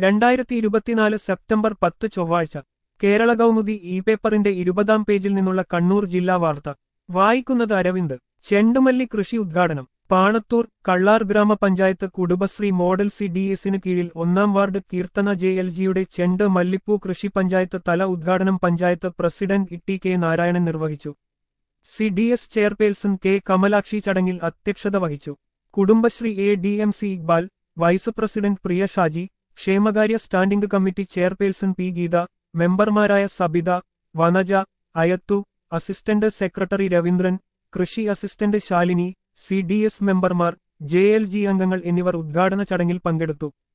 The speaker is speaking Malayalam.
രണ്ടായിരത്തി ഇരുപത്തിനാല് സെപ്റ്റംബർ പത്ത് ചൊവ്വാഴ്ച കേരള കൗമുദി ഇ പേപ്പറിന്റെ ഇരുപതാം പേജിൽ നിന്നുള്ള കണ്ണൂർ ജില്ലാ വാർത്ത വായിക്കുന്നത് അരവിന്ദ് ചെണ്ടുമല്ലി കൃഷി ഉദ്ഘാടനം പാണത്തൂർ കള്ളാർ ഗ്രാമപഞ്ചായത്ത് കുടുംബശ്രീ മോഡൽ സി ഡി എസിന് കീഴിൽ ഒന്നാം വാർഡ് കീർത്തന ജെ എൽ ജിയുടെ ചെണ്ട് മല്ലിപ്പൂ കൃഷി പഞ്ചായത്ത് തല ഉദ്ഘാടനം panchayat president E K Narayanan നിർവഹിച്ചു C D S chairperson K Kamalakshi ചടങ്ങിൽ അധ്യക്ഷത വഹിച്ചു Kudumbashree A D M C Iqbal vice president Priya Shaji ക്ഷേമകാര്യ standing committee chairperson P Geetha മെമ്പർമാരായ സബിത വനജ അയത്തു അസിസ്റ്റന്റ് സെക്രട്ടറി രവീന്ദ്രൻ കൃഷി assistant Shalini C D S മെമ്പർമാർ ജെ എൽ ജി അംഗങ്ങൾ എന്നിവർ ഉദ്ഘാടന ചടങ്ങിൽ പങ്കെടുത്തു